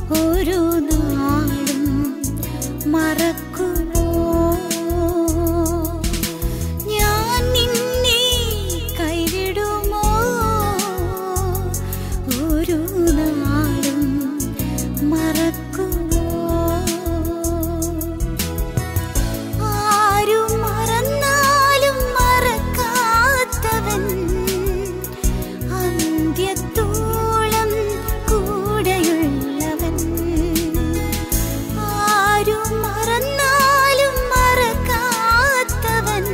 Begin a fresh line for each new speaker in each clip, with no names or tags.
ഒരു നാളും മറക്കുമോ ഞാൻ നിന്നെ കൈവിടുമോ ഒരു നാളും മറക്കുമോ ആരും മറന്നാലും മറക്കാത്തവൻ അന്ത്യത്തോളം കൂടെയുള്ളവൻ ആരും മറന്നാലും മറക്കാത്തവൻ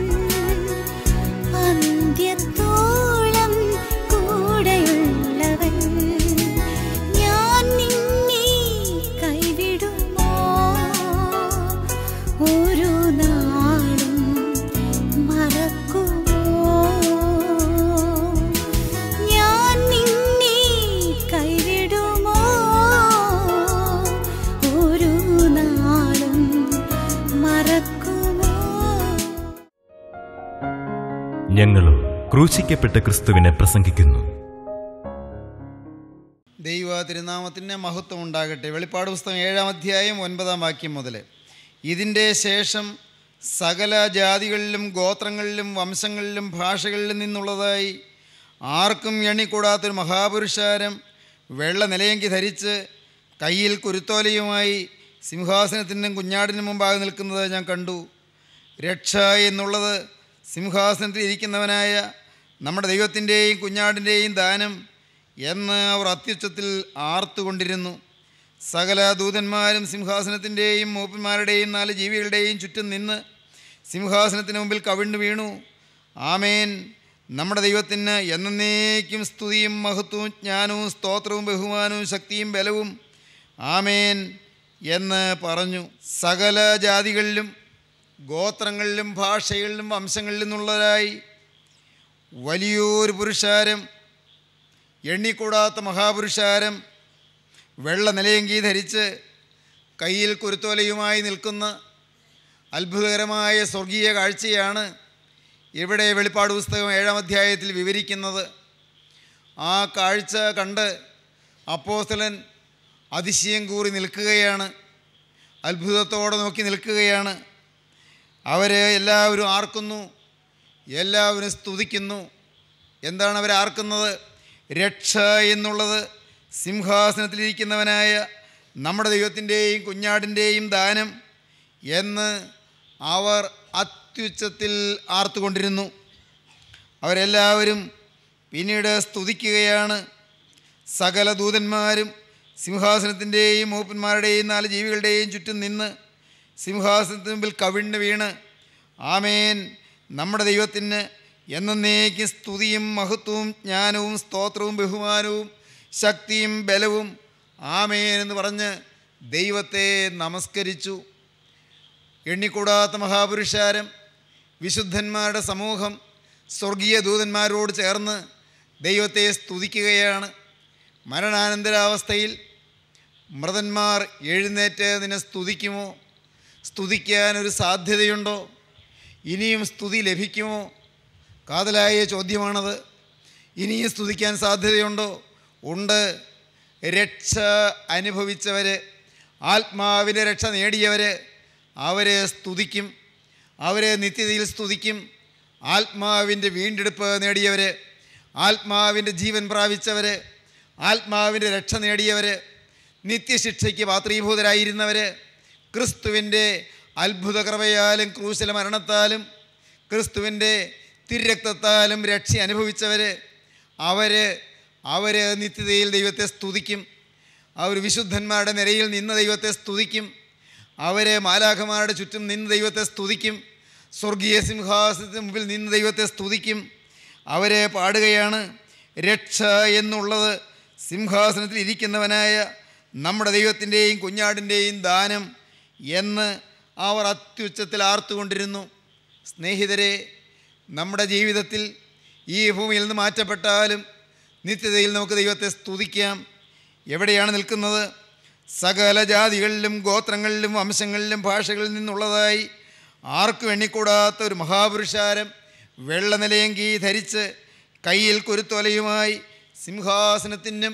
അന്ത്യത്തോളം കൂടെയുള്ളവൻ ഞാൻ നിന്നെ കൈവിടുമോ ഒരു നാളും മറക്കുമോ ഞാൻ നിന്നെ കൈവിടുമോ ഒരു നാളും മറക്കുമോ
ഞങ്ങളും ക്രൂശിക്കപ്പെട്ട ക്രിസ്തുവിനെ പ്രസംഗിക്കുന്നു
ദൈവ തിരുനാമത്തിന് മഹത്വം ഉണ്ടാകട്ടെ വെളിപ്പാട് പുസ്തകം ഏഴാം അധ്യായം ഒൻപതാം വാക്യം മുതൽ ഇതിൻ്റെ ശേഷം സകല ജാതികളിലും ഗോത്രങ്ങളിലും വംശങ്ങളിലും ഭാഷകളിലും നിന്നുള്ളതായി ആർക്കും എണ്ണിക്കൂടാത്തൊരു മഹാപുരുഷാരം വെള്ള നിലയങ്കി ധരിച്ച് കയ്യിൽ കുരുത്തോലയുമായി സിംഹാസനത്തിനും കുഞ്ഞാടിനും മുമ്പാകെ നിൽക്കുന്നത് ഞാൻ കണ്ടു രക്ഷ എന്നുള്ളത് സിംഹാസനത്തിൽ ഇരിക്കുന്നവനായ നമ്മുടെ ദൈവത്തിൻ്റെയും കുഞ്ഞാടിൻ്റെയും ദാനം എന്ന് അവർ അത്യുച്ചത്തിൽ ആർത്തുകൊണ്ടിരുന്നു സകല ദൂതന്മാരും സിംഹാസനത്തിൻ്റെയും മൂപ്പന്മാരുടെയും നാല് ജീവികളുടെയും ചുറ്റും നിന്ന് സിംഹാസനത്തിന് മുമ്പിൽ കവിണ്ണു വീണു ആമേൻ നമ്മുടെ ദൈവത്തിന് എന്നേക്കും സ്തുതിയും മഹത്വവും ജ്ഞാനവും സ്തോത്രവും ബഹുമാനവും ശക്തിയും ബലവും ആമേൻ എന്ന് പറഞ്ഞു സകല ജാതികളിലും ഗോത്രങ്ങളിലും ഭാഷകളിലും വംശങ്ങളിലും നിന്നുള്ളവരായി വലിയൊരു പുരുഷാരം എണ്ണിക്കൂടാത്ത മഹാപുരുഷാരം വെള്ള നിലയങ്കി ധരിച്ച് കയ്യിൽ കുരുത്തോലയുമായി നിൽക്കുന്ന അത്ഭുതകരമായ സ്വർഗീയ കാഴ്ചയാണ് ഇവിടെ വെളിപ്പാട് പുസ്തകം ഏഴാം അധ്യായത്തിൽ വിവരിക്കുന്നത് ആ കാഴ്ച കണ്ട് അപ്പോസ്തലൻ അതിശയം കൂറി നിൽക്കുകയാണ് അത്ഭുതത്തോടെ നോക്കി നിൽക്കുകയാണ് അവർ എല്ലാവരും ആർക്കുന്നു എല്ലാവരും സ്തുതിക്കുന്നു എന്താണ് അവർ ആർക്കുന്നത് രക്ഷ എന്നുള്ളത് സിംഹാസനത്തിലിരിക്കുന്നവനായ നമ്മുടെ ദൈവത്തിൻ്റെയും കുഞ്ഞാടിൻ്റെയും ദാനം എന്ന് അവർ അത്യുച്ചത്തിൽ ആർത്തുകൊണ്ടിരുന്നു അവരെല്ലാവരും പിന്നീട് സ്തുതിക്കുകയാണ് സകല ദൂതന്മാരും സിംഹാസനത്തിൻ്റെയും മൂപ്പന്മാരുടെയും നാല് ജീവികളുടെയും ചുറ്റും നിന്ന് സിംഹാസനത്തിന് മുമ്പിൽ കവിണ്ണ് വീണ് ആമേൻ നമ്മുടെ ദൈവത്തിന് എന്നേക്കും സ്തുതിയും മഹത്വവും ജ്ഞാനവും സ്തോത്രവും ബഹുമാനവും ശക്തിയും ബലവും ആമേൻ എന്ന് പറഞ്ഞ് ദൈവത്തെ നമസ്കരിച്ചു എണ്ണിക്കൂടാത്ത മഹാപുരുഷാരം വിശുദ്ധന്മാരുടെ സമൂഹം സ്വർഗീയ ദൂതന്മാരോട് ചേർന്ന് ദൈവത്തെ സ്തുതിക്കുകയാണ് മരണാനന്തരാവസ്ഥയിൽ മൃതന്മാർ എഴുന്നേറ്റ് നിന്നെ സ്തുതിക്കുമോ സ്തുതിക്കാൻ ഒരു സാധ്യതയുണ്ടോ ഇനിയും സ്തുതി ലഭിക്കുമോ കാതലായ ചോദ്യമാണത് ഇനിയും സ്തുതിക്കാൻ സാധ്യതയുണ്ടോ ഉണ്ട് രക്ഷ അനുഭവിച്ചവർ ആത്മാവിൻ്റെ രക്ഷ നേടിയവർ അവരെ സ്തുതിക്കും അവരെ നിത്യതയിൽ സ്തുതിക്കും ആത്മാവിൻ്റെ വീണ്ടെടുപ്പ് നേടിയവർ ആത്മാവിൻ്റെ ജീവൻ പ്രാപിച്ചവർ ആത്മാവിൻ്റെ രക്ഷ നേടിയവർ നിത്യശിക്ഷയ്ക്ക് പാത്രീഭൂതരായിരുന്നവർ ക്രിസ്തുവിൻ്റെ അത്ഭുത കൃപയാലും ക്രൂശല മരണത്താലും ക്രിസ്തുവിൻ്റെ തിരക്തത്താലും രക്ഷ അനുഭവിച്ചവർ അവർ അവർ നിത്യതയിൽ ദൈവത്തെ സ്തുതിക്കും അവർ വിശുദ്ധന്മാരുടെ നിരയിൽ നിന്ന് ദൈവത്തെ സ്തുതിക്കും അവർ മാലാഖമാരുടെ ചുറ്റും നിന്ന് ദൈവത്തെ സ്തുതിക്കും സ്വർഗീയ സിംഹാസനത്തിന് മുമ്പിൽ നിന്ന് ദൈവത്തെ സ്തുതിക്കും അവരെ പാടുകയാണ് രക്ഷ എന്നുള്ളത് സിംഹാസനത്തിൽ ഇരിക്കുന്നവനായ നമ്മുടെ ദൈവത്തിൻ്റെയും കുഞ്ഞാടിൻ്റെയും ദാനം എന്ന് അവർ അത്യുച്ചത്തിൽ ആർത്തുകൊണ്ടിരുന്നു സ്നേഹിതരെ നമ്മുടെ ജീവിതത്തിൽ ഈ ഭൂമിയിൽ നിന്ന് മാറ്റപ്പെട്ടാലും നിത്യതയിൽ നമുക്ക് ദൈവത്തെ സ്തുതിക്കാം എവിടെയാണ് നിൽക്കുന്നത് സകല ജാതികളിലും ഗോത്രങ്ങളിലും വംശങ്ങളിലും ഭാഷകളിൽ നിന്നുള്ളതായി ആർക്കും എണ്ണിക്കൂടാത്ത ഒരു മഹാപുരുഷാരം വെള്ള നിലയങ്കി ധരിച്ച് കയ്യിൽ കുരുത്തോലയുമായി സിംഹാസനത്തിനും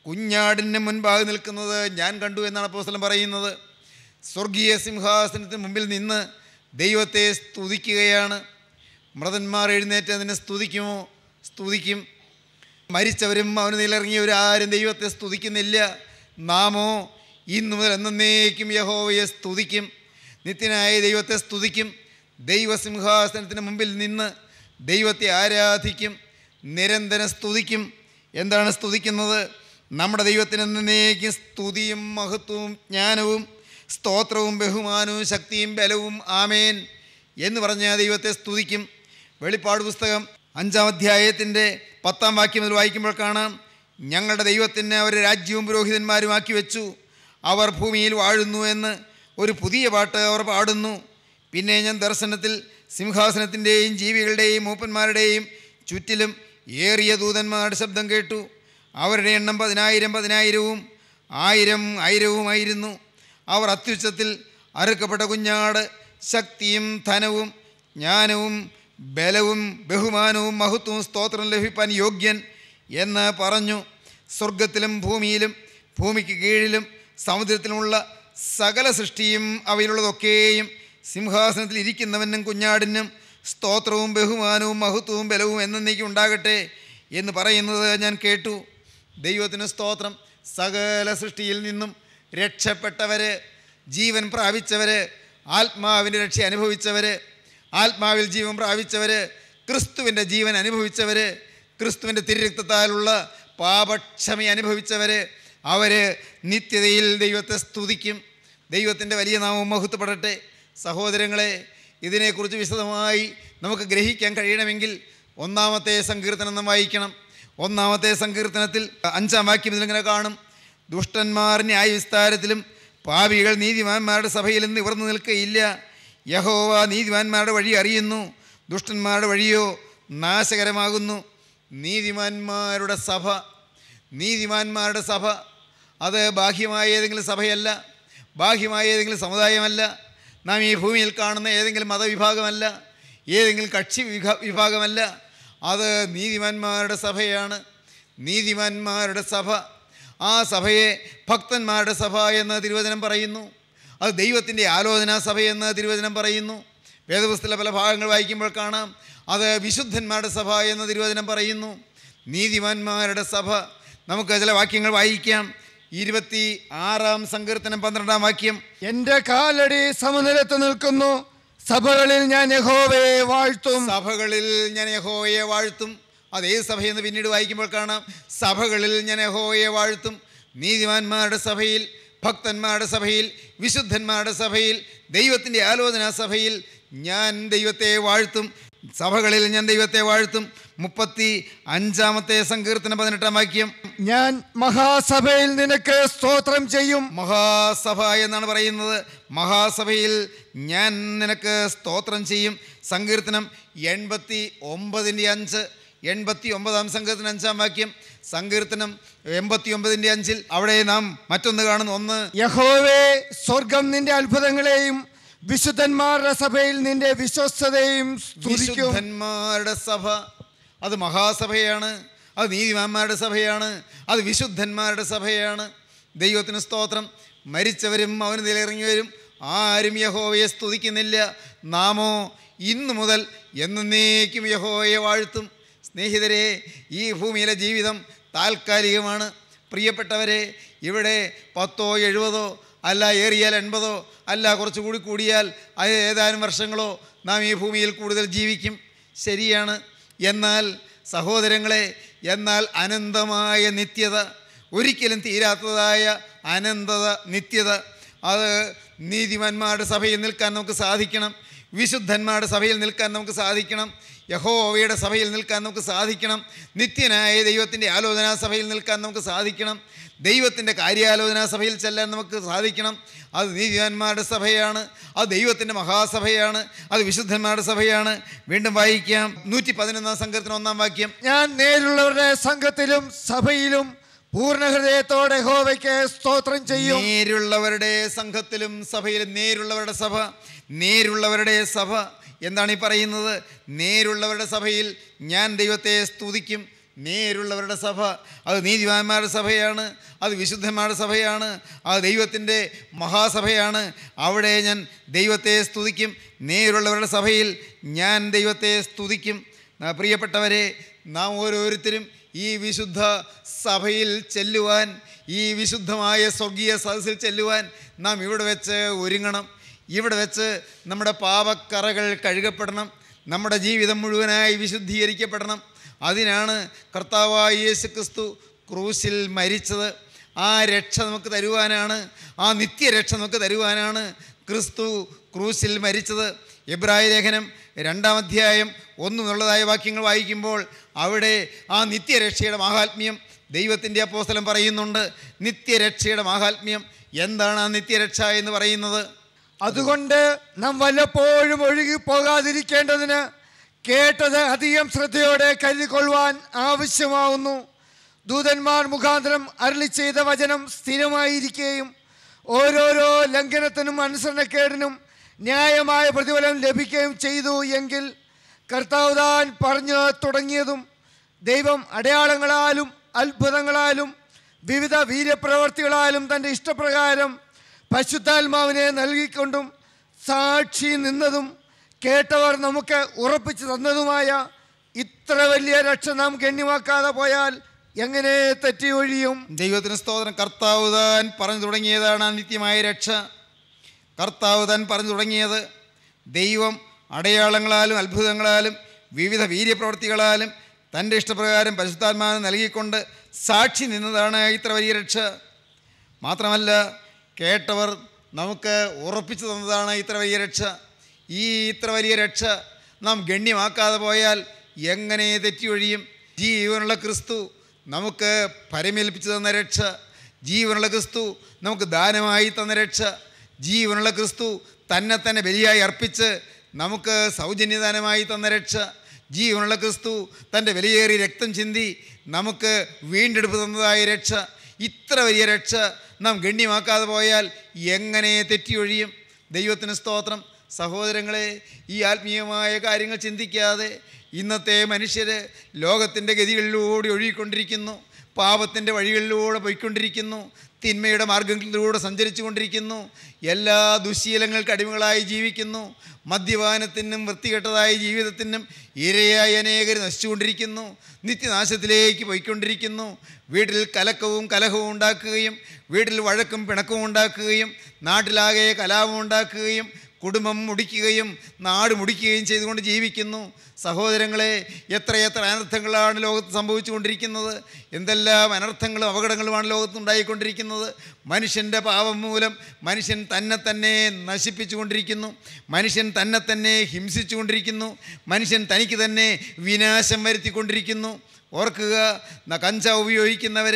കുഞ്ഞാടിന് മുൻപാകെ നിൽക്കുന്നത് ഞാൻ കണ്ടു എന്നാണ് അപ്പോസ്തലൻ പറയുന്നത് സ്വർഗീയ സിംഹാസനത്തിന് മുമ്പിൽ നിന്ന് ദൈവത്തെ സ്തുതിക്കുകയാണ് മൃതന്മാർ എഴുന്നേറ്റ് അതിനെ സ്തുതിക്കുമോ സ്തുതിക്കും മരിച്ചവരും അവന് നിലയിറങ്ങിയവരും ആരും ദൈവത്തെ സ്തുതിക്കുന്നില്ല നാമോ ഇന്നു മുതൽ എന്നേക്കും യഹോവയെ സ്തുതിക്കും നിത്യനായ ദൈവത്തെ സ്തുതിക്കും ദൈവസിംഹാസനത്തിന് മുമ്പിൽ നിന്ന് ദൈവത്തെ ആരാധിക്കും നിരന്തരം സ്തുതിക്കും എന്താണ് സ്തുതിക്കുന്നത് നമ്മുടെ ദൈവത്തിന് എന്നേക്കും സ്തുതിയും മഹത്വവും ജ്ഞാനവും സ്തോത്രവും ബഹുമാനവും ശക്തിയും ബലവും ആമേൻ എന്ന് പറഞ്ഞ ദൈവത്തെ സ്തുതിക്കും വെളിപ്പാട് പുസ്തകം അഞ്ചാം അധ്യായത്തിൻ്റെ പത്താം വാക്യം മുതൽ വായിക്കുമ്പോൾ കാണാം ഞങ്ങളുടെ ദൈവത്തിന് അവർ രാജ്യവും പുരോഹിതന്മാരുമാക്കി വെച്ചു അവർ ഭൂമിയിൽ വാഴുന്നു എന്ന് ഒരു പുതിയ പാട്ട് അവർ പാടുന്നു പിന്നെ ഞാൻ ദർശനത്തിൽ സിംഹാസനത്തിൻ്റെയും ജീവികളുടെയും മൂപ്പന്മാരുടെയും ചുറ്റിലും ഏറിയ ദൂതന്മാരുടെ ശബ്ദം കേട്ടു അവരുടെ എണ്ണം പതിനായിരം പതിനായിരവും ആയിരം ആയിരവുമായിരുന്നു അവർ അത്യുച്ചത്തിൽ അറുക്കപ്പെട്ട കുഞ്ഞാട് ശക്തിയും ധനവും ജ്ഞാനവും ബലവും ബഹുമാനവും മഹത്വവും സ്തോത്രം ലഭിപ്പാൻ യോഗ്യൻ എന്ന് പറഞ്ഞു സ്വർഗത്തിലും ഭൂമിയിലും ഭൂമിക്ക് കീഴിലും സമുദ്രത്തിലുമുള്ള സകല സൃഷ്ടിയും അവയിലുള്ളതൊക്കെയും സിംഹാസനത്തിൽ ഇരിക്കുന്നവനും കുഞ്ഞാടിനും സ്തോത്രവും ബഹുമാനവും മഹത്വവും ബലവും എന്നേക്കും ഉണ്ടാകട്ടെ എന്ന് പറയുന്നത് ഞാൻ കേട്ടു ദൈവത്തിന് സ്തോത്രം സകല സൃഷ്ടിയിൽ നിന്നും രക്ഷപ്പെട്ടവർ ജീവൻ പ്രാപിച്ചവർ ആത്മാവിൻ്റെ രക്ഷ അനുഭവിച്ചവർ ആത്മാവിൽ ജീവൻ പ്രാപിച്ചവർ ക്രിസ്തുവിൻ്റെ ജീവൻ അനുഭവിച്ചവർ ക്രിസ്തുവിൻ്റെ തിരുരക്തത്താലുള്ള പാപക്ഷമ അനുഭവിച്ചവർ അവർ നിത്യതയിൽ ദൈവത്തെ സ്തുതിക്കും ദൈവത്തിൻ്റെ വലിയ നാമം മഹത്വപ്പെടട്ടെ സഹോദരങ്ങളെ ഇതിനെക്കുറിച്ച് വിശദമായി നമുക്ക് ഗ്രഹിക്കാൻ കഴിയണമെങ്കിൽ ഒന്നാമത്തെ സങ്കീർത്തനം നാം വായിക്കണം ഒന്നാമത്തെ സങ്കീർത്തനത്തിൽ അഞ്ചാം വാക്യം ഇതിലിങ്ങനെ കാണും ദുഷ്ടന്മാർ ന്യായവിസ്താരത്തിലും പാപികൾ നീതിമാന്മാരുടെ സഭയിലും നിവർന്നു നിൽക്കുകയില്ല യഹോവ നീതിമാന്മാരുടെ വഴി അറിയുന്നു ദുഷ്ടന്മാരുടെ വഴിയോ നാശകരമാകുന്നു നീതിമാന്മാരുടെ സഭ നീതിമാന്മാരുടെ സഭ അത് ബാഹ്യമായ ഏതെങ്കിലും സഭയല്ല ബാഹ്യമായ ഏതെങ്കിലും സമുദായമല്ല നാം ഈ ഭൂമിയിൽ കാണുന്ന ഏതെങ്കിലും മതവിഭാഗമല്ല ഏതെങ്കിലും കക്ഷി വിഭാ- വിഭാഗമല്ല അത് നീതിമാന്മാരുടെ സഭയാണ് നീതിമാന്മാരുടെ സഭ ആ സഭയെ ഭക്തന്മാരുടെ സഭ എന്ന് തിരുവചനം പറയുന്നു അത് ദൈവത്തിൻ്റെ ആലോചനാ സഭയെന്ന് തിരുവചനം പറയുന്നു വേദപുസ്തക പല ഭാഗങ്ങൾ വായിക്കുമ്പോൾ കാണാം അത് വിശുദ്ധന്മാരുടെ സഭ എന്ന് തിരുവചനം പറയുന്നു നീതിമാന്മാരുടെ സഭ നമുക്ക് ചില വാക്യങ്ങൾ വായിക്കാം ഇരുപത്തി ആറാം സങ്കീർത്തനം പന്ത്രണ്ടാം വാക്യം
എന്റെ കാലടി സമനിലത്ത് നിൽക്കുന്നു സഭകളിൽ ഞാൻ യഹോവയെ വാഴ്ത്തും
സഭകളിൽ ഞാൻ യഹോവയെ വാഴ്ത്തും അതേ സഭയെന്ന് പിന്നീട് വായിക്കുമ്പോൾ കാണാം സഭകളിൽ ഞാൻ യഹോവയെ വാഴ്ത്തും നീതിമാന്മാരുടെ സഭയിൽ ഭക്തന്മാരുടെ സഭയിൽ വിശുദ്ധന്മാരുടെ സഭയിൽ ദൈവത്തിൻ്റെ ആലോചനാ സഭയിൽ ഞാൻ ദൈവത്തെ വാഴ്ത്തും സഭകളിൽ ഞാൻ ദൈവത്തെ വാഴ്ത്തും മുപ്പത്തി അഞ്ചാമത്തെ സങ്കീർത്തനം പതിനെട്ടാം വാക്യം
ഞാൻ മഹാസഭയിൽ നിനക്ക് സ്തോത്രം ചെയ്യും
മഹാസഭ എന്നാണ് പറയുന്നത് മഹാസഭയിൽ ഞാൻ നിനക്ക് സ്തോത്രം ചെയ്യും സങ്കീർത്തനം എൺപത്തി ഒമ്പതിൻ്റെ അഞ്ച് എൺപത്തി ഒമ്പതാം സങ്കീർത്തനം അഞ്ചാം വാക്യം സങ്കീർത്തനം എൺപത്തി ഒമ്പതിൻ്റെ അഞ്ചിൽ അവിടെ നാം മറ്റൊന്ന് കാണുന്നു ഒന്ന്
യഹോവേ സ്വർഗം നിന്റെ അത്ഭുതങ്ങളെയും വിശുദ്ധന്മാരുടെ സഭയിൽ നിന്റെ വിശ്വസ്തതയും സ്തുതിക്കും
വിശുദ്ധന്മാരുടെ സഭ അത് മഹാസഭയാണ് അത് നീതിമാന്മാരുടെ സഭയാണ് അത് വിശുദ്ധന്മാരുടെ സഭയാണ് ദൈവത്തിന് സ്തോത്രം മരിച്ചവരും അവന് നിലയിറങ്ങിയവരും ആരും യഹോവയെ സ്തുതിക്കുന്നില്ല നാമോ ഇന്നു മുതൽ എന്നേക്കും യഹോവയെ വാഴ്ത്തും സ്നേഹിതരെ ഈ ഭൂമിയിലെ ജീവിതം താൽക്കാലികമാണ് പ്രിയപ്പെട്ടവരെ ഇവിടെ പത്തോ എഴുപതോ അല്ല ഏറിയാൽ എൺപതോ അല്ല കുറച്ചുകൂടി കൂടിയാൽ അത് ഏതാനും വർഷങ്ങളോ നാം ഈ ഭൂമിയിൽ കൂടുതൽ ജീവിക്കും ശരിയാണ് എന്നാൽ സഹോദരങ്ങളെ എന്നാൽ അനന്തമായ നിത്യത ഒരിക്കലും തീരാത്തതായ അനന്തത നിത്യത അത് നീതിമാന്മാരുടെ സഭയിൽ നിൽക്കാൻ നമുക്ക് സാധിക്കണം വിശുദ്ധന്മാരുടെ സഭയിൽ നിൽക്കാൻ നമുക്ക് സാധിക്കണം യഹോവയുടെ സഭയിൽ നിൽക്കാൻ നമുക്ക് സാധിക്കണം നിത്യനായ ദൈവത്തിൻ്റെ ആലോചനാ സഭയിൽ നിൽക്കാൻ നമുക്ക് സാധിക്കണം ദൈവത്തിൻ്റെ കാര്യാലോചനാ സഭയിൽ ചെല്ലാൻ നമുക്ക് സാധിക്കണം അത് നീതിമാന്മാരുടെ സഭയാണ് അത് ദൈവത്തിൻ്റെ മഹാസഭയാണ് അത് വിശുദ്ധന്മാരുടെ സഭയാണ് വീണ്ടും വായിക്കാം നൂറ്റി പതിനൊന്നാം സങ്കീർത്തനം ഒന്നാം വാക്യം
ഞാൻ നേരുള്ളവരുടെ സംഘത്തിലും സഭയിലും പൂർണ്ണ ഹൃദയത്തോടെ ഹോവയ്ക്ക് സ്തോത്രം ചെയ്യും
നേരുള്ളവരുടെ സംഘത്തിലും സഭയിലും നേരുള്ളവരുടെ സഭ നേരുള്ളവരുടെ സഭ എന്താണ് ഈ പറയുന്നത് നേരുള്ളവരുടെ സഭയിൽ ഞാൻ ദൈവത്തെ സ്തുതിക്കും നേരുള്ളവരുടെ സഭ അത് നീതിമാന്മാരുടെ സഭയാണ് അത് വിശുദ്ധന്മാരുടെ സഭയാണ് അത് ദൈവത്തിൻ്റെ മഹാസഭയാണ് അവിടെ ഞാൻ ദൈവത്തെ സ്തുതിക്കും നേരുള്ളവരുടെ സഭയിൽ ഞാൻ ദൈവത്തെ സ്തുതിക്കും ആ, പ്രിയപ്പെട്ടവരെ നാം ഓരോരുത്തരും ഈ വിശുദ്ധ സഭയിൽ ചെല്ലുവാൻ ഈ വിശുദ്ധമായ സ്വർഗീയ സദസ്സിൽ ചെല്ലുവാൻ നാം ഇവിടെ വെച്ച് ഒരുങ്ങണം ഇവിടെ വെച്ച് നമ്മുടെ പാപക്കറകൾ കഴുകപ്പെടണം നമ്മുടെ ജീവിതം മുഴുവനായി വിശുദ്ധീകരിക്കപ്പെടണം അതിനാണ് കർത്താവായ യേശു ക്രിസ്തു ക്രൂശിൽ മരിച്ചത് ആ രക്ഷ നമുക്ക് തരുവാനാണ് ആ നിത്യരക്ഷ നമുക്ക് തരുവാനാണ് ക്രിസ്തു ക്രൂശിൽ മരിച്ചത് എബ്രായ ലേഖനം രണ്ടാം അധ്യായം ഒന്നുള്ളതായ വാക്യങ്ങൾ വായിക്കുമ്പോൾ അവിടെ ആ നിത്യരക്ഷയുടെ മാഹാത്മ്യം ദൈവത്തിൻ്റെ അപ്പോസ്തലം പറയുന്നുണ്ട് നിത്യരക്ഷയുടെ മാഹാത്മ്യം എന്താണ് ആ നിത്യരക്ഷ എന്ന് പറയുന്നത്
അതുകൊണ്ട് നാം വല്ലപ്പോഴും ഒഴുകി പോകാതിരിക്കേണ്ടതിന് കേട്ടത് അധികം ശ്രദ്ധയോടെ കരുതിക്കൊള്ളുവാൻ ആവശ്യമാവുന്നു ദൂതന്മാർ മുഖാന്തരം അരളി ചെയ്ത വചനം സ്ഥിരമായിരിക്കുകയും ഓരോരോ ലംഘനത്തിനും അനുസരണക്കേടിനും ന്യായമായ പ്രതിഫലം ലഭിക്കുകയും ചെയ്തു എങ്കിൽ കർത്താവ് താൻ പറഞ്ഞു തുടങ്ങിയതും ദൈവം അടയാളങ്ങളാലും അത്ഭുതങ്ങളാലും വിവിധ വീര്യപ്രവർത്തികളാലും തൻ്റെ ഇഷ്ടപ്രകാരം പശുദ്ധാത്മാവിനെ നൽകിക്കൊണ്ടും സാക്ഷി നിന്നതും കേട്ടവർ നമുക്ക് ഉറപ്പിച്ചു തന്നതുമായ ഇത്ര വലിയ രക്ഷ നാം ഗണ്യമാക്കാതെ പോയാൽ എങ്ങനെ തെറ്റി ഒഴിയും
ദൈവത്തിന് സ്തോത്രം കർത്താവ് താൻ പറഞ്ഞു തുടങ്ങിയതാണ് ആ നിത്യമായ രക്ഷ കർത്താവ് താൻ പറഞ്ഞു തുടങ്ങിയത് ദൈവം അടയാളങ്ങളാലും അത്ഭുതങ്ങളാലും വിവിധ വീര്യപ്രവർത്തികളാലും തൻ്റെ ഇഷ്ടപ്രകാരം പരിശുദ്ധാത്മാവിന് നൽകിക്കൊണ്ട് സാക്ഷി നിന്നതാണ് ഇത്ര വലിയ രക്ഷ മാത്രമല്ല കേട്ടവർ നമുക്ക് ഉറപ്പിച്ചു തന്നതാണ് ഇത്ര വലിയ രക്ഷ ഈ ഇത്ര വലിയ രക്ഷ നാം ഗണ്യമാക്കാതെ പോയാൽ എങ്ങനെ തെറ്റിയൊഴിയും ജീവനുള്ള ക്രിസ്തു നമുക്ക് പരമേൽപ്പിച്ചു തന്ന രക്ഷ ജീവനുള്ള ക്രിസ്തു നമുക്ക് ദാനമായി തന്ന രക്ഷ ജീവനുള്ള ക്രിസ്തു തന്നെ തന്നെ ബലിയായി അർപ്പിച്ച് നമുക്ക് സൗജന്യദാനമായി തന്ന രക്ഷ ജീവനുള്ള ക്രിസ്തു തൻ്റെ വിലയേറിയ രക്തം ചിന്തി നമുക്ക് വീണ്ടെടുപ്പ് തന്നതായ രക്ഷ ഇത്ര വലിയ രക്ഷ നാം ഗണ്യമാക്കാതെ പോയാൽ എങ്ങനെ തെറ്റിയൊഴിയും ദൈവത്തിന് സ്തോത്രം സഹോദരങ്ങളെ ഈ ആത്മീയമായ കാര്യങ്ങൾ ചിന്തിക്കാതെ ഇന്നത്തെ മനുഷ്യർ ലോകത്തിൻ്റെ ഗതികളിലൂടെ ഒഴുകിക്കൊണ്ടിരിക്കുന്നു പാപത്തിൻ്റെ വഴികളിലൂടെ പോയിക്കൊണ്ടിരിക്കുന്നു തിന്മയുടെ മാർഗങ്ങളിലൂടെ സഞ്ചരിച്ചു കൊണ്ടിരിക്കുന്നു എല്ലാ ദുശീലങ്ങൾക്ക് അടിമകളായി ജീവിക്കുന്നു മദ്യപാനത്തിനും വൃത്തികെട്ടതായ ജീവിതത്തിനും ഇരയായി അനേകർ നശിച്ചുകൊണ്ടിരിക്കുന്നു നിത്യനാശത്തിലേക്ക് പോയിക്കൊണ്ടിരിക്കുന്നു വീട്ടിൽ കലക്കവും കലഹവും ഉണ്ടാക്കുകയും വീട്ടിൽ വഴക്കും പിണക്കവും ഉണ്ടാക്കുകയും നാട്ടിലാകെ കലാപം ഉണ്ടാക്കുകയും കുടുംബം മുടിക്കുകയും നാട് മുടിക്കുകയും ചെയ്തുകൊണ്ട് ജീവിക്കുന്നു സഹോദരങ്ങളെ എത്രയെത്ര അനർത്ഥങ്ങളാണ് ലോകത്ത് സംഭവിച്ചുകൊണ്ടിരിക്കുന്നത് എന്തെല്ലാം അനർത്ഥങ്ങളും അപകടങ്ങളുമാണ് ലോകത്ത് ഉണ്ടായിക്കൊണ്ടിരിക്കുന്നത് മനുഷ്യൻ്റെ പാപം മൂലം മനുഷ്യൻ തന്നെ തന്നെ നശിപ്പിച്ചുകൊണ്ടിരിക്കുന്നു മനുഷ്യൻ തന്നെ തന്നെ ഹിംസിച്ചുകൊണ്ടിരിക്കുന്നു മനുഷ്യൻ തനിക്ക് തന്നെ വിനാശം വരുത്തിക്കൊണ്ടിരിക്കുന്നു ഓർക്കുക ന- കഞ്ചാവ് ഉപയോഗിക്കുന്നവർ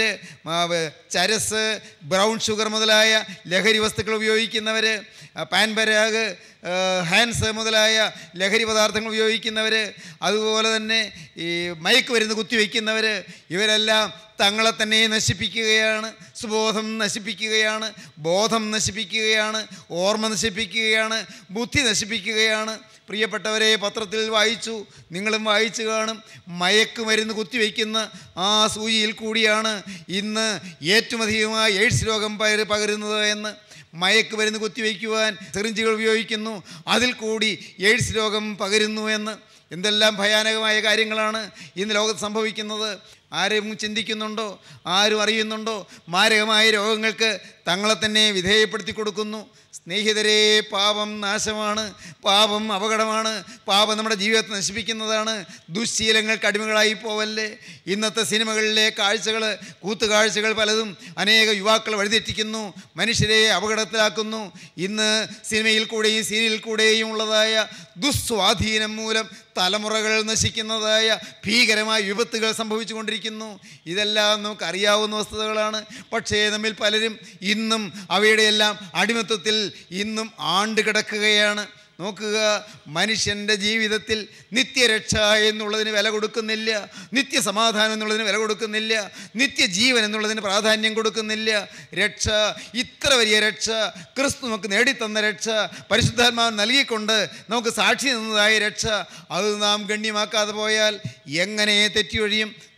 ചരസ് ബ്രൗൺ ഷുഗർ മുതലായ ലഹരി വസ്തുക്കൾ ഉപയോഗിക്കുന്നവർ പാൻപരാഗ് ഹാൻസ് മുതലായ ലഹരി പദാർത്ഥങ്ങൾ ഉപയോഗിക്കുന്നവർ അതുപോലെ തന്നെ ഈ മയക്കുമരുന്ന് കുത്തിവെക്കുന്നവർ ഇവരെല്ലാം തങ്ങളെ തന്നെ നശിപ്പിക്കുകയാണ് സുബോധം നശിപ്പിക്കുകയാണ് ബോധം നശിപ്പിക്കുകയാണ് ഓർമ്മ നശിപ്പിക്കുകയാണ് ബുദ്ധി നശിപ്പിക്കുകയാണ് പ്രിയപ്പെട്ടവരെ പത്രത്തിൽ വായിച്ചു നിങ്ങളും വായിച്ചു കാണും മയക്കുമരുന്ന് കുത്തിവെക്കുന്ന ആ സൂചിയിൽ കൂടിയാണ് ഇന്ന് ഏറ്റവും അധികമായ എയ്ഡ്സ് രോഗം പകര് പകരുന്നത് എന്ന് മയക്കുമരുന്ന് കുത്തിവെക്കുവാൻ സിറിഞ്ചുകൾ ഉപയോഗിക്കുന്നു അതിൽ കൂടി എയ്ഡ്സ് രോഗം പകരുന്നു എന്ന് എന്തെല്ലാം ഭയാനകമായ കാര്യങ്ങളാണ് ഇന്ന് ലോകത്ത് സംഭവിക്കുന്നത് ആരും ചിന്തിക്കുന്നുണ്ടോ ആരും അറിയുന്നുണ്ടോ മാരകമായ രോഗങ്ങൾക്ക് തങ്ങളെ തന്നെ വിധേയപ്പെടുത്തി കൊടുക്കുന്നു സ്നേഹിതരെ പാപം നാശമാണ് പാപം അപകടമാണ് പാപം നമ്മുടെ ജീവിതത്തെ നശിപ്പിക്കുന്നതാണ് ദുശ്ശീലങ്ങൾക്ക് അടിമകളായി പോവല്ലേ ഇന്നത്തെ സിനിമകളിലെ കാഴ്ചകൾ കൂത്തുകാഴ്ചകൾ പലതും അനേക യുവാക്കൾ വഴിതെറ്റിക്കുന്നു മനുഷ്യരെ അപകടത്തിലാക്കുന്നു ഇന്ന് സിനിമയിൽ കൂടെയും സീരിയലിൽ കൂടെയും ഉള്ളതായ ദുസ്വാധീനം മൂലം തലമുറകൾ നശിക്കുന്നതായ ഭീകരമായ വിപത്തുകൾ സംഭവിച്ചു കൊണ്ടിരിക്കുന്നു ഇതെല്ലാം നമുക്ക് അറിയാവുന്ന വസ്തുതകളാണ് പക്ഷേ നമ്മിൽ പലരും ഇന്നും അവയുടെ എല്ലാം അടിമത്വത്തിൽ ഇന്നും ആണ്ട് കിടക്കുകയാണ് നോക്കുക മനുഷ്യൻ്റെ ജീവിതത്തിൽ നിത്യരക്ഷ എന്നുള്ളതിന് വില കൊടുക്കുന്നില്ല നിത്യസമാധാനം എന്നുള്ളതിന് വില കൊടുക്കുന്നില്ല നിത്യജീവൻ എന്നുള്ളതിന് പ്രാധാന്യം കൊടുക്കുന്നില്ല രക്ഷ ഇത്ര വലിയ രക്ഷ ക്രിസ്തു നമുക്ക് നേടിത്തന്ന രക്ഷ പരിശുദ്ധാത്മാവ് നൽകിക്കൊണ്ട് നമുക്ക് സാക്ഷി നിന്നതായ രക്ഷ അത് നാം ഗണ്യമാക്കാതെ പോയാൽ എങ്ങനെ തെറ്റിയൊഴിയും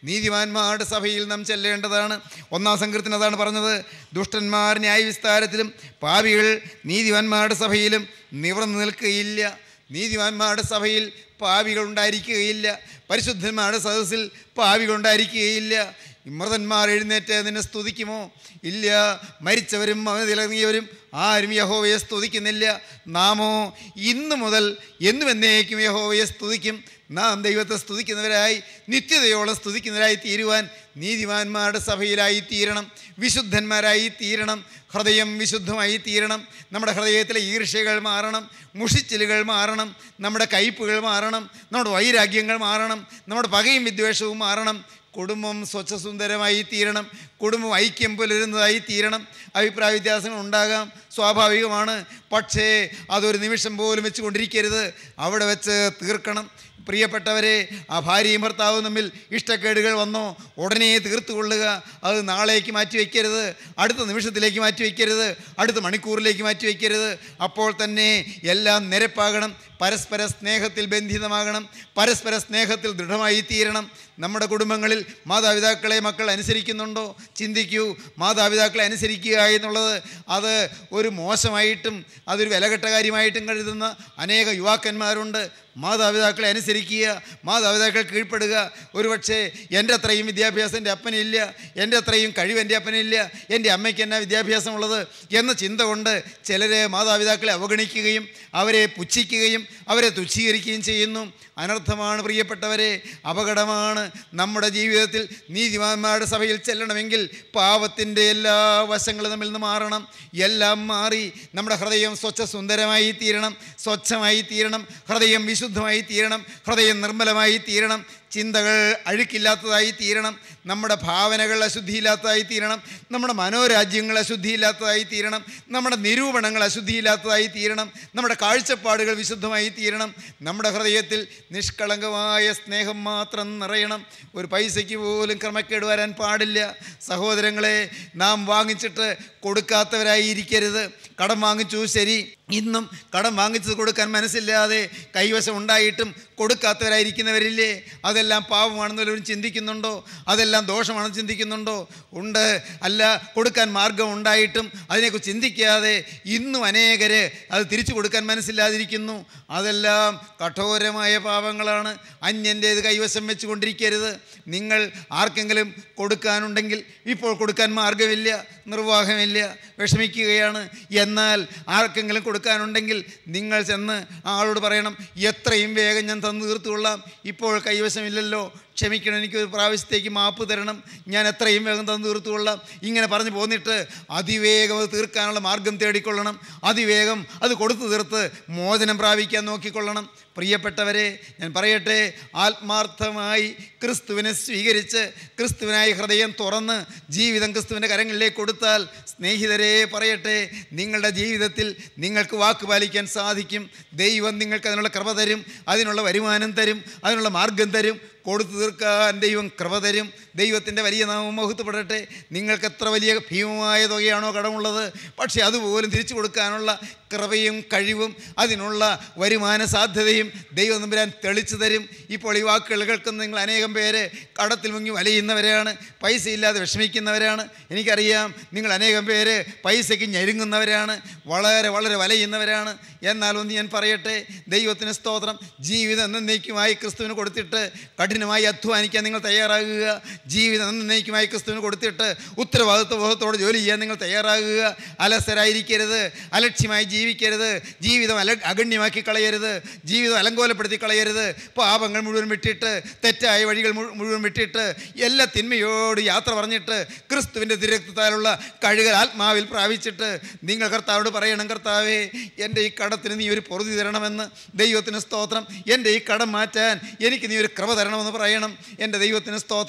നീതിമാന്മാരുടെ സഭയിൽ നാം ചെല്ലേണ്ടതാണ് ഒന്നാം സങ്കീർത്തനം അതാണ് പറഞ്ഞത് ദുഷ്ടന്മാർ ന്യായവിസ്താരത്തിലും പാപികൾ നീതിമാന്മാരുടെ സഭയിലും നിവർന്നു നിൽക്കുകയില്ല നീതിമാന്മാരുടെ സഭയിൽ പാപികൾ ഉണ്ടായിരിക്കുകയില്ല പരിശുദ്ധന്മാരുടെ സദസ്സിൽ പാപികൾ ഉണ്ടായിരിക്കുകയില്ല മൃതന്മാർ എഴുന്നേറ്റ് നിന്നെ സ്തുതിക്കുമോ ഇല്ല മരിച്ചവരും അവനിറങ്ങിയവരും ആരും യഹോവയെ സ്തുതിക്കുന്നില്ല നാമോ ഇന്നു മുതൽ എന്നും എന്നേക്കും യഹോവയെ സ്തുതിക്കും നാം ദൈവത്തെ സ്തുതിക്കുന്നവരായി നിത്യതയോളം സ്തുതിക്കുന്നവരായി തീരുവാൻ നീതിമാന്മാരുടെ സഭയിലായി തീരണം വിശുദ്ധന്മാരായി തീരണം ഹൃദയം വിശുദ്ധമായി തീരണം നമ്മുടെ ഹൃദയത്തിലെ ഈർഷ്യകൾ മാറണം മുഷിച്ചിലുകൾ മാറണം നമ്മുടെ കയ്പുകൾ മാറണം നമ്മുടെ വൈരാഗ്യങ്ങൾ മാറണം നമ്മുടെ പകയും വിദ്വേഷവും മാറണം കുടുംബം സ്വച്ഛസുന്ദരമായി തീരണം കുടുംബം ഐക്യം പുലരുന്നതായി തീരണം അഭിപ്രായ വ്യത്യാസങ്ങൾ ഉണ്ടാകാം സ്വാഭാവികമാണ് പക്ഷേ അതൊരു നിമിഷം പോലും വെച്ചുകൊണ്ടിരിക്കരുത് അവിടെ വെച്ച് തീർക്കണം പ്രിയപ്പെട്ടവരെ ആ ഭാര്യയും ഭർത്താവും തമ്മിൽ ഇഷ്ടക്കേടുകൾ വന്നോ ഉടനെ തീർത്തുകൊള്ളുക അത് നാളേക്ക് മാറ്റി വയ്ക്കരുത് അടുത്ത നിമിഷത്തിലേക്ക് മാറ്റി വയ്ക്കരുത് അടുത്ത മണിക്കൂറിലേക്ക് മാറ്റി വയ്ക്കരുത് അപ്പോൾ തന്നെ എല്ലാം നിരപ്പാകണം പരസ്പര സ്നേഹത്തിൽ ബന്ധിതമാകണം പരസ്പര സ്നേഹത്തിൽ ദൃഢമായി തീരണം നമ്മുടെ കുടുംബങ്ങളിൽ മാതാപിതാക്കളെ മക്കൾ അനുസരിക്കുന്നുണ്ടോ ചിന്തിക്കൂ മാതാപിതാക്കളെ അനുസരിക്കുക എന്നുള്ളത് അത് ഒരു മോശമായിട്ടും അതൊരു വിലകെട്ട കാര്യമായിട്ടും കരുതുന്ന അനേക യുവാക്കന്മാരുണ്ട് മാതാപിതാക്കളെ അനുസരിക്കുക മാതാപിതാക്കൾ കീഴ്പ്പെടുക ഒരുപക്ഷെ എൻ്റെ അത്രയും വിദ്യാഭ്യാസം എൻ്റെ അപ്പനില്ല എൻ്റെ അത്രയും കഴിവ് എൻ്റെ അപ്പനില്ല എൻ്റെ അമ്മയ്ക്ക് എന്നാ വിദ്യാഭ്യാസമുള്ളത് എന്ന ചിന്ത കൊണ്ട് ചിലരെ മാതാപിതാക്കളെ അവഗണിക്കുകയും അവരെ പുച്ഛിക്കുകയും അവരെ തുച്ഛീകരിക്കുകയും ചെയ്യുന്നു അനർത്ഥമാണ് പ്രിയപ്പെട്ടവരെ അപകടമാണ് നമ്മുടെ ജീവിതത്തിൽ നീതിമാന്മാരുടെ സഭയിൽ ചെല്ലണമെങ്കിൽ പാപത്തിൻ്റെ എല്ലാ വശങ്ങളും നമ്മിൽ നിന്ന് മാറണം എല്ലാം മാറി നമ്മുടെ ഹൃദയം സ്വച്ഛ സുന്ദരമായി തീരണം സ്വച്ഛമായി തീരണം ഹൃദയം വിശുദ്ധമായി തീരണം ഹൃദയം നിർമ്മലമായി തീരണം ചിന്തകൾ അഴുക്കില്ലാത്തതായി തീരണം നമ്മുടെ ഭാവനകൾ അശുദ്ധിയില്ലാത്തതായി തീരണം നമ്മുടെ മനോരാജ്യങ്ങൾ അശുദ്ധിയില്ലാത്തതായി തീരണം നമ്മുടെ നിരൂപണങ്ങൾ അശുദ്ധിയില്ലാത്തതായി തീരണം നമ്മുടെ കാഴ്ചപ്പാടുകൾ വിശുദ്ധമായി തീരണം നമ്മുടെ ഹൃദയത്തിൽ നിഷ്കളങ്കമായ സ്നേഹം മാത്രം നിറയണം ഒരു പൈസയ്ക്ക് പോലും ക്രമക്കേട് വരാൻ പാടില്ല സഹോദരങ്ങളെ നാം വാങ്ങിച്ചിട്ട് കൊടുക്കാത്തവരായി ഇരിക്കരുത് കടം വാങ്ങിച്ചു ശരി ഇന്നും കടം വാങ്ങിച്ചത് കൊടുക്കാൻ മനസ്സില്ലാതെ കൈവശം ഉണ്ടായിട്ടും കൊടുക്കാത്തവരായിരിക്കുന്നവരില്ലേ അതെല്ലാം പാവമാണെന്നവരും ചിന്തിക്കുന്നുണ്ടോ അതെല്ലാം ദോഷമാണെന്ന് ചിന്തിക്കുന്നുണ്ടോ ഉണ്ട് അല്ല കൊടുക്കാൻ മാർഗം ഉണ്ടായിട്ടും അതിനെക്കുറിച്ച് ചിന്തിക്കാതെ ഇന്നും അനേകര് അത് തിരിച്ചു കൊടുക്കാൻ മനസ്സില്ലാതിരിക്കുന്നു അതെല്ലാം കഠോരമായ പാപങ്ങളാണ് അന്യൻ്റേത് കൈവശം വെച്ചുകൊണ്ടിരിക്കരുത് നിങ്ങൾ ആർക്കെങ്കിലും കൊടുക്കാനുണ്ടെങ്കിൽ ഇപ്പോൾ കൊടുക്കാൻ മാർഗമില്ല നിർവാഹമില്ല വിഷമിക്കുകയാണ് എന്നാൽ ആർക്കെങ്കിലും കൊടുക്കാനുണ്ടെങ്കിൽ നിങ്ങൾ ചെന്ന് ആ ആളോട് പറയണം എത്രയും വേഗം ഞാൻ തന്നു തീർത്തുകൊള്ളാം ഇപ്പോൾ കൈവശമില്ലല്ലോ ക്ഷമിക്കണം എനിക്ക് ഒരു പ്രാവശ്യത്തേക്ക് മാപ്പ് തരണം ഞാൻ എത്രയും വേഗം തന്നു തീർത്തുകൊള്ളാം ഇങ്ങനെ പറഞ്ഞു പോന്നിട്ട് അതിവേഗം അത് തീർക്കാനുള്ള മാർഗം തേടിക്കൊള്ളണം അതിവേഗം അത് കൊടുത്തു തീർത്ത് മോചനം പ്രാപിക്കാൻ നോക്കിക്കൊള്ളണം പ്രിയപ്പെട്ടവരെ ഞാൻ പറയട്ടെ ആത്മാർത്ഥമായി ക്രിസ്തുവിനെ സ്വീകരിച്ച് ക്രിസ്തുവിനായി ഹൃദയം തുറന്ന് ജീവിതം ക്രിസ്തുവിൻ്റെ കരങ്ങളിലേക്ക് കൊടുത്താൽ സ്നേഹിതരെ പറയട്ടെ നിങ്ങളുടെ ജീവിതത്തിൽ നിങ്ങൾക്ക് വാക്ക് പാലിക്കാൻ സാധിക്കും ദൈവം നിങ്ങൾക്ക് അതിനുള്ള കൃപ തരും അതിനുള്ള വരുമാനം തരും അതിനുള്ള മാർഗം തരും കൊടുത്തു തീർക്കാൻ ദൈവം കൃപ തരും ദൈവത്തിൻ്റെ വലിയ നാമം മഹത്വപ്പെടട്ടെ നിങ്ങൾക്ക് എത്ര വലിയ ഭീമമായ തുകയാണോ കടമുള്ളത് പക്ഷേ അതുപോലും തിരിച്ചു കൊടുക്കാനുള്ള കൃപയും കഴിവും അതിനുള്ള വരുമാന സാധ്യതയും ദൈവം നമ്പുരാൻ തെളിച്ചു തരും ഇപ്പോൾ ഈ വാക്കുകൾ കേൾക്കുന്ന നിങ്ങൾ അനേകം പേര് കടത്തിൽ മുങ്ങി വലയുന്നവരാണ് പൈസ ഇല്ലാതെ വിഷമിക്കുന്നവരാണ് എനിക്കറിയാം നിങ്ങൾ അനേകം പേര് പൈസയ്ക്ക് ഞെരുങ്ങുന്നവരാണ് വളരെ വളരെ വലയുന്നവരാണ് എന്നാൽ ഒന്ന് ഞാൻ പറയട്ടെ ദൈവത്തിന് സ്തോത്രം ജീവിതം എന്നേക്കുമായി ക്രിസ്തുവിന് കൊടുത്തിട്ട് കഠിനമായി അധ്വാനിക്കാൻ നിങ്ങൾ തയ്യാറാകുക ജീവിതം എന്നേക്കുമായി ക്രിസ്തുവിന് കൊടുത്തിട്ട് ഉത്തരവാദിത്വ ബോധത്തോടെ ജോലി ചെയ്യാൻ നിങ്ങൾ തയ്യാറാകുക അലസരായിരിക്കരുത് അലക്ഷ്യമായി ജീവിക്കരുത് ജീവിതം അല അഗണ്യമാക്കി കളയരുത് ജീവിതം അലങ്കോലപ്പെടുത്തി കളയരുത് പാപങ്ങൾ മുഴുവൻ വിട്ടിട്ട് തെറ്റായ വഴികൾ മുഴു- മുഴുവൻ വിട്ടിട്ട് എല്ലാ തിന്മയോട് യാത്ര പറഞ്ഞിട്ട് ക്രിസ്തുവിൻ്റെ തിരക്തത്താലുള്ള കഴുകൽ ആത്മാവിൽ പ്രാപിച്ചിട്ട് നിങ്ങൾ കർത്താവോട് പറയണം കർത്താവേ എൻ്റെ ഈ കടത്തിന് നീ ഒരു പൊറുതി തരണമെന്ന് ദൈവത്തിന് സ്തോത്രം എൻ്റെ ഈ കടം മാറ്റാൻ എനിക്ക് നീ ഒരു കൃപ തരണമെന്ന് പറയണം എൻ്റെ ദൈവത്തിന് സ്തോത്രം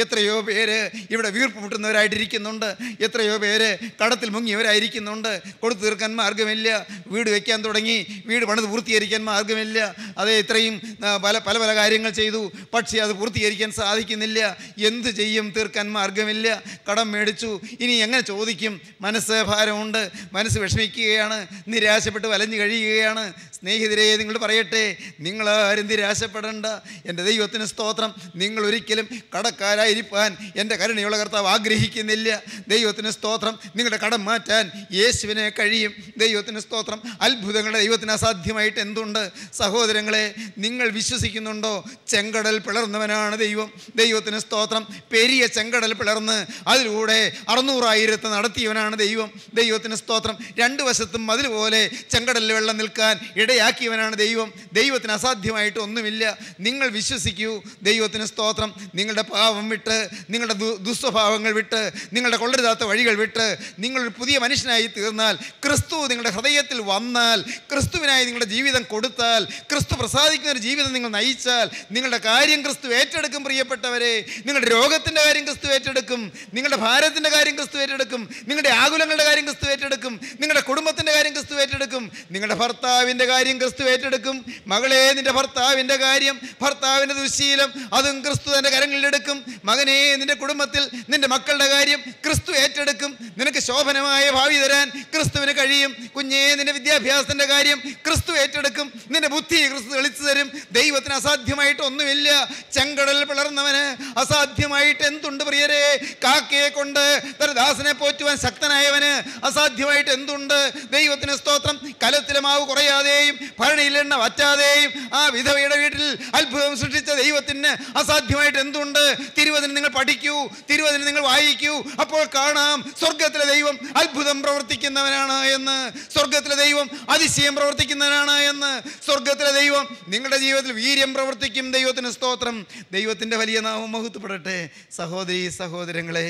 എത്രയോ പേര് ഇവിടെ വീർപ്പ് മുട്ടുന്നവരായിട്ടിരിക്കുന്നുണ്ട് എത്രയോ പേര് കടത്തിൽ മുങ്ങിയവരായിരിക്കുന്നുണ്ട് കൊടുത്തു തീർക്കാൻ മാർഗമില്ല വീട് വയ്ക്കാൻ തുടങ്ങി വീട് പണിത് പൂർത്തീകരിക്കാൻ മാർഗമില്ല അത് ഇത്രയും ആ, പല പല പല കാര്യങ്ങൾ ചെയ്തു പക്ഷേ അത് പൂർത്തീകരിക്കാൻ സാധിക്കുന്നില്ല എന്ത് ചെയ്യും തീർക്കാൻ മാർഗമില്ല കടം മേടിച്ചു ഇനി എങ്ങനെ ചോദിക്കും മനസ്സ് ഭാരമുണ്ട് മനസ്സ് വിഷമിക്കുകയാണ് നിരാശപ്പെട്ട് വലഞ്ഞു കഴിയുകയാണ് സ്നേഹിതരെ നിങ്ങൾ പറയട്ടെ നിങ്ങളാരും നിരാശപ്പെടേണ്ട എൻ്റെ ദൈവത്തിന് സ്തോത്രം നിങ്ങൾ ഒരിക്കലും കടക്കാരായിരിക്കാൻ എൻ്റെ കരുണയുള്ള കർത്താവ് ആഗ്രഹിക്കുന്നില്ല ദൈവത്തിന് സ്തോത്രം നിങ്ങളുടെ കടം മാറ്റാൻ യേശുവിനെ കഴിയും ദൈവത്തിന് സ്തോത്രം അത്ഭുതങ്ങളുടെ ദൈവത്തിന് അസാധ്യമായിട്ട് എന്തുണ്ട് സഹോദരങ്ങളെ നിങ്ങൾ വിശ്വസിക്കുന്നുണ്ടോ ചെങ്കടൽ പിളർന്നവനാണ് ദൈവം ദൈവത്തിന് സ്തോത്രം പെരിയ ചെങ്കടൽ പിളർന്ന് അതിലൂടെ അറുന്നൂറായിരത്ത് നടത്തിയവനാണ് ദൈവം ദൈവത്തിന് സ്തോത്രം രണ്ട് വശത്തും മതിൽ പോലെ ചെങ്കടലിൽ വെള്ളം നിൽക്കാൻ ഇടയാക്കിയവനാണ് ദൈവം ദൈവത്തിന് അസാധ്യമായിട്ട് ഒന്നുമില്ല നിങ്ങൾ വിശ്വസിക്കൂ ദൈവത്തിന് സ്തോത്രം നിങ്ങളുടെ പാവം വിട്ട് നിങ്ങളുടെ ദു ദുസ്വഭാവങ്ങൾ വിട്ട് നിങ്ങളുടെ കൊള്ളരുതാത്ത വഴികൾ വിട്ട് നിങ്ങളൊരു പുതിയ മനുഷ്യനായി തീർന്നാൽ ക്രിസ്തു നിങ്ങളുടെ ഹൃദയത്തിൽ വന്നാൽ ക്രിസ്തുവിനായി നിങ്ങളുടെ ജീവിതം കൊടുത്താൽ ക്രിസ്തു പ്രസാദിക്കുന്ന ഒരു ജീവിതം നിങ്ങൾ നയിച്ചാൽ നിങ്ങളുടെ കാര്യം ക്രിസ്തു ഏറ്റെടുക്കും പ്രിയപ്പെട്ടവരെ നിങ്ങളുടെ രോഗത്തിൻ്റെ കാര്യം ക്രിസ്തു ഏറ്റെടുക്കും നിങ്ങളുടെ ഭാരത്തിൻ്റെ കാര്യം ക്രിസ്തു ഏറ്റെടുക്കും നിങ്ങളുടെ ആകുലങ്ങളുടെ കാര്യം ക്രിസ്തു ഏറ്റെടുക്കും നിങ്ങളുടെ കുടുംബത്തിൻ്റെ കാര്യം ക്രിസ്തു ഏറ്റെടുക്കും നിങ്ങളുടെ ഭർത്താവിൻ്റെ കാര്യം ക്രിസ്തു ഏറ്റെടുക്കും മകളെ നിന്റെ ഭർത്താവിൻ്റെ കാര്യം ഭർത്താവിൻ്റെ ദുശീലം അതും ക്രിസ്തു തൻ്റെ കരങ്ങളിലെടുക്കും മകനെ നിന്റെ കുടുംബത്തിൽ നിന്റെ മക്കളുടെ കാര്യം ക്രിസ്തു ഏറ്റെടുക്കും നിനക്ക് ശോഭനമായ ഭാവി തരാൻ ക്രിസ്തുവിന് കഴിയും കുഞ്ഞേ നിന്റെ വിദ്യാഭ്യാസത്തിൻ്റെ കാര്യം ക്രിസ്തു ഏറ്റെടുക്കും നിന്റെ ബുദ്ധി ക്രിസ്തു തെളിച്ചു തരും ദൈവത്തിന് അസാധ്യമായിട്ട് ഒന്നുമില്ല ചെങ്കടൽ പിളർന്നവന് അസാധ്യമായിട്ട് എന്തുണ്ട് പ്രിയരെ കാക്കയെ കൊണ്ട് തന്റെ ദാസനെ പോറ്റുവാൻ ശക്തനായവന് അസാധ്യമായിട്ട് എന്തുണ്ട് ദൈവത്തിന് സ്തോത്രം കലത്തിലെ മാവ് കുറയാതെയും ഭരണിയിൽ എണ്ണ വറ്റാതെയും ആ വിധവയുടെ വീട്ടിൽ അത്ഭുതം സൃഷ്ടിച്ച ദൈവത്തിന് അസാധ്യമായിട്ട് എന്തുണ്ട് തിരുവതിന് നിങ്ങൾ പഠിക്കൂ തിരുവതിന് നിങ്ങൾ വായിക്കൂ അപ്പോൾ കാണാം സ്വർഗത്തിലെ ദൈവം അത്ഭുതം പ്രവർത്തിക്കുന്നവനാണ് എന്ന് സ്വർഗത്തിലെ ദൈവം അതിശയം പ്രവർത്തിക്കുന്നവനാണ് എന്ന് സ്വർഗത്തിലെ ദൈവം നിങ്ങളുടെ ജീവിതത്തിൽ വീര്യം പ്രവർത്തിക്കും ദൈവത്തിന് സ്തോത്രം ദൈവത്തിൻ്റെ വലിയ നാമം മഹത്വപ്പെടട്ടെ സഹോദരി സഹോദരങ്ങളെ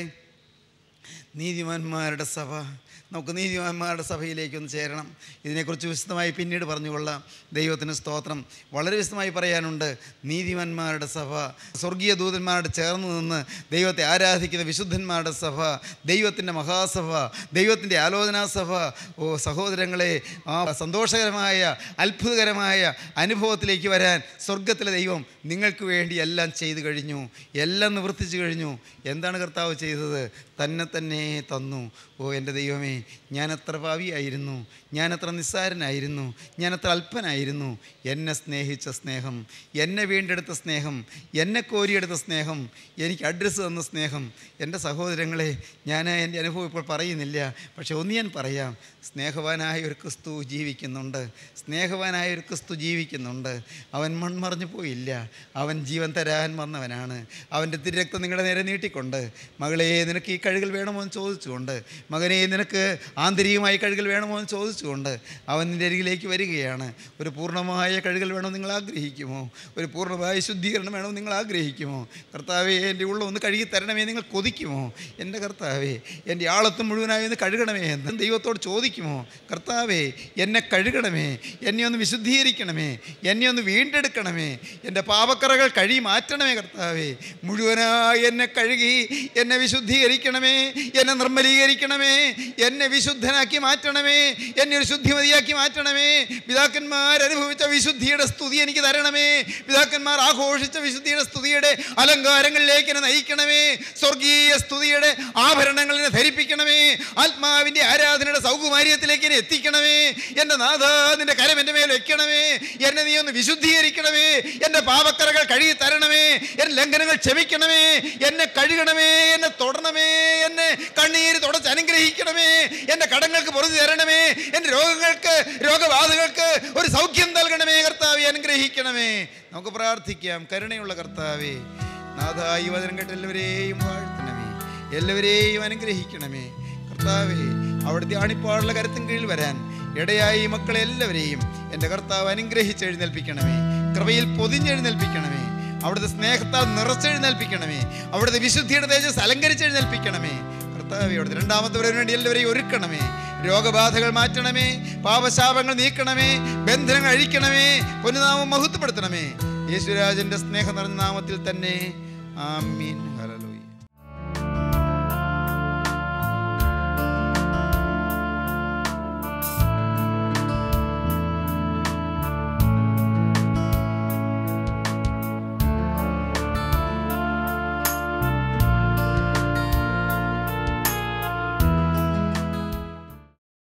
നീതിമാന്മാരുടെ സഭ നമുക്ക് നീതിമാന്മാരുടെ സഭയിലേക്ക് ഒന്ന് ചേരണം ഇതിനെക്കുറിച്ച് വിശദമായി പിന്നീട് പറഞ്ഞുകൊള്ളാം ദൈവത്തിന് സ്തോത്രം വളരെ വിശദമായി പറയാനുണ്ട് നീതിമാന്മാരുടെ സഭ സ്വർഗീയ ദൂതന്മാരുടെ ചേർന്ന് നിന്ന് ദൈവത്തെ ആരാധിക്കുന്ന വിശുദ്ധന്മാരുടെ സഭ ദൈവത്തിൻ്റെ മഹാസഭ ദൈവത്തിൻ്റെ ആലോചനാ സഭ ഓ സഹോദരങ്ങളെ ആ സന്തോഷകരമായ അത്ഭുതകരമായ അനുഭവത്തിലേക്ക് വരാൻ സ്വർഗത്തിലെ ദൈവം നിങ്ങൾക്ക് വേണ്ടി എല്ലാം ചെയ്തു കഴിഞ്ഞു എല്ലാം നിവർത്തിച്ചു കഴിഞ്ഞു എന്താണ് കർത്താവ് ചെയ്തത് തന്നെ തന്നെ തന്നു ഓ എൻ്റെ ദൈവമേ ഞാനത്ര ഭാവിയായിരുന്നു ഞാനത്ര നിസ്സാരനായിരുന്നു ഞാനത്ര അല്പനായിരുന്നു എന്നെ സ്നേഹിച്ച സ്നേഹം എന്നെ വീണ്ടെടുത്ത സ്നേഹം എന്നെ കോരിയെടുത്ത സ്നേഹം എനിക്ക് അഡ്രസ്സ് തന്ന സ്നേഹം എൻ്റെ സഹോദരങ്ങളെ ഞാൻ എൻ്റെ അനുഭവം ഇപ്പോൾ പറയുന്നില്ല പക്ഷെ ഒന്ന് ഞാൻ പറയാം സ്നേഹവാനായ ഒരു ക്രിസ്തു ജീവിക്കുന്നുണ്ട് സ്നേഹവാനായ ഒരു ക്രിസ്തു ജീവിക്കുന്നുണ്ട് അവൻ മൺമറഞ്ഞു പോയില്ല അവൻ ജീവൻ തരാൻ വന്നവനാണ് അവൻ്റെ തിരക്തം നിങ്ങളുടെ നേരെ നീട്ടിക്കൊണ്ട് മകളെ നിനക്ക് ഈ കഴുകൽ വേണമോ എന്ന് ചോദിച്ചുകൊണ്ട് മകനെ നിനക്ക് ആന്തരികമായ കഴുകൽ വേണമോ എന്ന് ചോദിച്ചുകൊണ്ട് അവൻ നിൻ്റെ അരികിലേക്ക് വരികയാണ് ഒരു പൂർണ്ണമായ കഴുകൽ വേണമെന്ന് നിങ്ങൾ ആഗ്രഹിക്കുമോ ഒരു പൂർണ്ണമായ ശുദ്ധീകരണം വേണമെന്ന് നിങ്ങൾ ആഗ്രഹിക്കുമോ കർത്താവെ എൻ്റെ ഉള്ള ഒന്ന് കഴുകി തരണമേ നിങ്ങൾ കൊതിക്കുമോ എൻ്റെ കർത്താവേ എൻ്റെ ആളത്തും മുഴുവനായി ഒന്ന് കഴുകണമേ എന്ന് ദൈവത്തോട് ചോദിക്കുമോ കർത്താവേ എന്നെ കഴുകണമേ എന്നെ ഒന്ന് വിശുദ്ധീകരിക്കണമേ എന്നെ ഒന്ന് വീണ്ടെടുക്കണമേ എൻ്റെ പാപക്കറകൾ കഴുകി മാറ്റണമേ കർത്താവേ മുഴുവനായി എന്നെ കഴുകി എന്നെ വിശുദ്ധീകരിക്കണമേ എന്നെ നിർമ്മലീകരിക്കണമേ എന്നെ വിശുദ്ധനാക്കി മാറ്റണമേ എന്നെ ഒരു ശുദ്ധിമതിയാക്കി മാറ്റണമേ പിതാക്കന്മാർ അനുഭവിച്ച വിശുദ്ധിയുടെ സ്തുതി എനിക്ക് തരണമേ പിതാക്കന്മാർ ആഘോഷിച്ച വിശുദ്ധിയുടെ സ്തുതിയുടെ അലങ്കാരങ്ങളിലേക്ക് എന്നെ നയിക്കണമേ സ്വർഗീയ സ്തുതിയുടെ ആഭരണങ്ങളിനെ ധരിപ്പിക്കണമേ ആത്മാവിൻ്റെ ആരാധനയുടെ സൗകുമാര്യത്തിലേക്ക് എന്നെ എത്തിക്കണമേ എൻ്റെ നാഥ നിന്റെ കരം എൻ്റെ മേൽ വെക്കണമേ എന്നെ നീ ഒന്ന് വിശുദ്ധീകരിക്കണമേ എൻ്റെ പാപക്കറകൾ കഴുകി തരണമേ എൻ്റെ ലംഘനങ്ങൾ ക്ഷമിക്കണമേ എന്നെ കഴുകണമേ എന്നെ തൊടണമേ എന്നെ കണ്ണീര് തുടച്ച് അനുഗ്രഹിക്കണമേ എൻ്റെ കടങ്ങൾക്ക് പൊറുതി തരണമേ എൻ്റെ രോഗങ്ങൾക്ക് രോഗബാധകൾക്ക് ഒരു സൗഖ്യം നൽകണമേ കർത്താവെ അനുഗ്രഹിക്കണമേ നമുക്ക് പ്രാർത്ഥിക്കാം കരുണയുള്ള കർത്താവേ നാഥ ഈ വചനം കേട്ട് എല്ലാവരെയും വാഴ്ത്തണമേ എല്ലാവരെയും അനുഗ്രഹിക്കണമേ കർത്താവേ അവിടുത്തെ ആണിപ്പാടുള്ള കരുത്തിൻ കീഴിൽ വരാൻ ഇടയായി മക്കളെ എല്ലാവരെയും എൻ്റെ കർത്താവ് അനുഗ്രഹിച്ച് എഴുന്നേൽപ്പിക്കണമേ കൃപയിൽ പൊതിഞ്ഞെഴുന്നേൽപ്പിക്കണമേ അവിടുത്തെ സ്നേഹത്താൽ നിറച്ചെഴുന്നേൽപ്പിക്കണമേ അവിടുത്തെ വിശുദ്ധിയുടെ തേജസ് അലങ്കരിച്ചെഴുന്നേൽപ്പിക്കണമേ കർത്താവേ അവിടുത്തെ രണ്ടാമത്തെ വരവിന് വേണ്ടി എല്ലാവരെയും ഒരുക്കണമേ രോഗബാധകൾ മാറ്റണമേ പാപശാപങ്ങൾ നീക്കണമേ ബന്ധനങ്ങൾ അഴിക്കണമേ പൊന്നുനാമം മഹത്വപ്പെടുത്തണമേ യേശുരാജന്റെ സ്നേഹം നിറഞ്ഞ നാമത്തിൽ തന്നെ ആമീൻ ഹല്ലേലൂയ